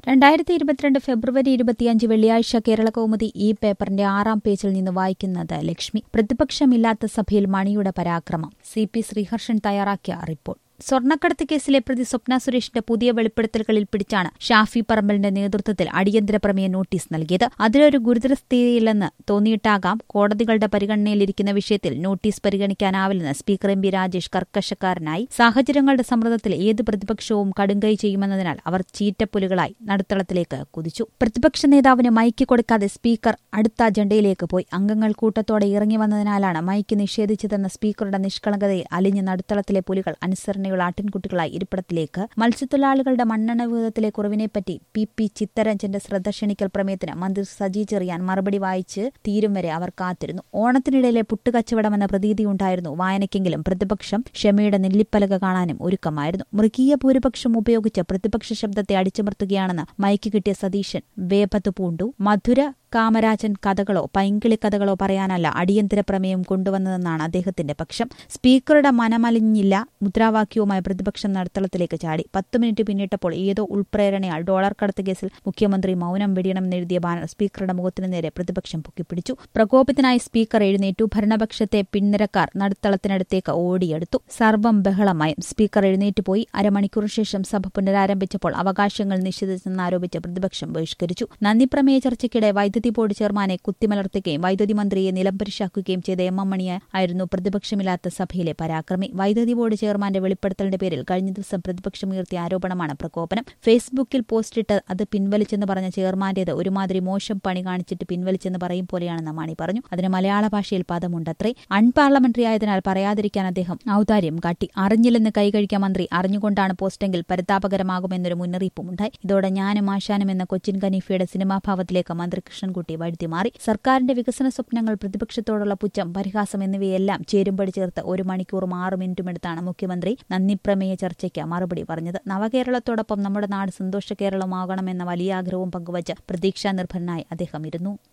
രണ്ടായിരത്തി ഇരുപത്തിരണ്ട് ഫെബ്രുവരി ഇരുപത്തിയഞ്ച് വെള്ളിയാഴ്ച കേരള കൗമുദി ഈ പേപ്പറിന്റെ ആറാം പേജിൽ നിന്ന് വായിക്കുന്നത് ലക്ഷ്മി പ്രതിപക്ഷമില്ലാത്ത സഭയിൽ മണിയുടെ പരാക്രമം സി പി ശ്രീഹർഷൻ തയ്യാറാക്കിയ റിപ്പോർട്ട് സ്വർണ്ണക്കടത്ത് കേസിലെ പ്രതി സ്വപ്ന സുരേഷിന്റെ പുതിയ വെളിപ്പെടുത്തലുകളിൽ പിടിച്ചാണ് ഷാഫി പറമ്പലിന്റെ നേതൃത്വത്തിൽ അടിയന്തര പ്രമേയ നോട്ടീസ് നൽകിയത് അതിലൊരു ഗുരുതര സ്ഥിതിയില്ലെന്ന് തോന്നിയിട്ടാകാം കോടതികളുടെ പരിഗണനയിലിരിക്കുന്ന വിഷയത്തിൽ നോട്ടീസ് പരിഗണിക്കാനാവില്ലെന്ന് സ്പീക്കർ എം പി രാജേഷ് കർക്കശക്കാരനായി സാഹചര്യങ്ങളുടെ സമ്മർദ്ദത്തിൽ ഏത് പ്രതിപക്ഷവും കടുങ്കൈ ചെയ്യുമെന്നതിനാൽ അവർ ചീറ്റപ്പുലുകളായി നടുത്തളത്തിലേക്ക് കുതിച്ചു പ്രതിപക്ഷ നേതാവിന് മൈക്ക് കൊടുക്കാതെ സ്പീക്കർ അടുത്ത അജണ്ടയിലേക്ക് പോയി അംഗങ്ങൾ കൂട്ടത്തോടെ ഇറങ്ങി വന്നതിനാലാണ് മൈക്ക് നിഷേധിച്ചതെന്ന സ്പീക്കറുടെ നിഷ്കളങ്കതയിൽ അലിഞ്ഞ നടുത്തളത്തിലെ പുലികൾ അനുസരണ ഉള്ള ആട്ടിൻകുട്ടികളായി ഇരിപ്പിടത്തിലേക്ക് മത്സ്യത്തൊഴിലാളികളുടെ മണ്ണെണ്ണ വിഹിതത്തിലെ കുറവിനെപ്പറ്റി പി പി ചിത്തരഞ്ജന്റെ ശ്രദ്ധ ക്ഷണിക്കൽ പ്രമേയത്തിന് മന്ത്രി സജി ചെറിയാൻ മറുപടി വായിച്ച് തീരും വരെ അവർ കാത്തിരുന്നു ഓണത്തിനിടയിലെ പുട്ടുകച്ചവടമെന്ന പ്രതീതിയുണ്ടായിരുന്നു വായനയ്ക്കെങ്കിലും പ്രതിപക്ഷം ക്ഷമയുടെ നെല്ലിപ്പലക കാണാനും ഒരുക്കമായിരുന്നു മൃഗീയ ഭൂരിപക്ഷം ഉപയോഗിച്ച് പ്രതിപക്ഷ ശബ്ദത്തെ അടിച്ചമർത്തുകയാണെന്ന് മൈക്ക് കിട്ടിയ സതീശൻ വേപത്ത് പൂണ്ടു മധുര കാമരാജൻ കഥകളോ പൈങ്കിളി കഥകളോ പറയാനല്ല അടിയന്തര പ്രമേയം കൊണ്ടുവന്നതെന്നാണ് അദ്ദേഹത്തിന്റെ പക്ഷം സ്പീക്കറുടെ മനമലിഞ്ഞില്ല മുദ്രാവാക്യവുമായി പ്രതിപക്ഷം നടുത്തളത്തിലേക്ക് ചാടി പത്ത് മിനിറ്റ് പിന്നിട്ടപ്പോൾ ഏതോ ഉൾപ്രേരണയാൽ ഡോളർ കടത്ത് കേസിൽ മുഖ്യമന്ത്രി മൌനം വെടിയണമെന്നെഴുതിയ ബാനർ സ്പീക്കറുടെ മുഖത്തിനു നേരെ പ്രതിപക്ഷം പൊക്കിപ്പിടിച്ചു പ്രകോപിതനായി സ്പീക്കർ എഴുന്നേറ്റു ഭരണപക്ഷത്തെ പിന്നിരക്കാർ നടുത്തളത്തിനടുത്തേക്ക് ഓടിയെടുത്തു സർവം ബഹളമായും സ്പീക്കർ എഴുന്നേറ്റ് പോയി അരമണിക്കൂറിന് ശേഷം സഭ പുനരാരംഭിച്ചപ്പോൾ അവകാശങ്ങൾ നിഷേധിച്ചെന്നാരോപിച്ച് പ്രതിപക്ഷം ബഹിഷ്കരിച്ചു നന്ദി പ്രമേയ ചർച്ചയ്ക്കിടെ വൈദ്യുതി ബോർഡ് ചെയർമാനെ കുത്തിമലർത്തുകയും വൈദ്യുതി മന്ത്രിയെ നിലംപരിശാക്കുകയും ചെയ്ത എം എം മണി ആയിരുന്നു പ്രതിപക്ഷമില്ലാത്ത സഭയിലെ പരാക്രമി വൈദ്യുതി ബോർഡ് ചെയർമാന്റെ വെളിപ്പെടുത്തലിന്റെ പേരിൽ കഴിഞ്ഞ ദിവസം പ്രതിപക്ഷം ഉയർത്തിയ ആരോപണമാണ് പ്രകോപനം ഫേസ്ബുക്കിൽ പോസ്റ്റിട്ട് അത് പിൻവലിച്ചെന്ന് പറഞ്ഞ ചെയർമാന്റേത് ഒരുമാതിരി മോശം പണി കാണിച്ചിട്ട് പിൻവലിച്ചെന്ന് പറയും പോലെയാണെന്ന് മണി പറഞ്ഞു അതിന് മലയാള ഭാഷയിൽ പദമുണ്ടത്രേ അൺപാർലമെന്ററി ആയതിനാൽ പറയാതിരിക്കാൻ അദ്ദേഹം ഔദാര്യം കാട്ടി അറിഞ്ഞില്ലെന്ന് കൈകഴിക്കാൻ മന്ത്രി അറിഞ്ഞുകൊണ്ടാണ് പോസ്റ്റെങ്കിൽ പരിതാപകരമാകുമെന്നൊരു മുന്നറിയിപ്പുമുണ്ടായി ഇതോടെ ഞാനും ആശാനും എന്ന കൊച്ചിൻ ഖനീഫയുടെ സിനിമാഭാവത്തിലേക്ക് മന്ത്രി കൃഷ്ണൻകുട്ടി വഴുതിമാറി സർക്കാരിന്റെ വികസന സ്വപ്നങ്ങൾ പ്രതിപക്ഷത്തോടുള്ള പുച്ഛം പരിഹാസം എന്നിവയെല്ലാം ചേരുമ്പടി ചേർത്ത് ഒരു മണിക്കൂറും ആറ് മിനിറ്റും എടുത്താണ് മുഖ്യമന്ത്രി നന്ദിപ്രമേയ ചർച്ചയ്ക്ക് മറുപടി പറഞ്ഞത് നവകേരളത്തോടൊപ്പം നമ്മുടെ നാട് സന്തോഷ കേരളമാകണമെന്ന വലിയ ആഗ്രഹവും പങ്കുവച്ച് പ്രതീക്ഷാ നിർഭരനായി അദ്ദേഹം ഇരുന്നു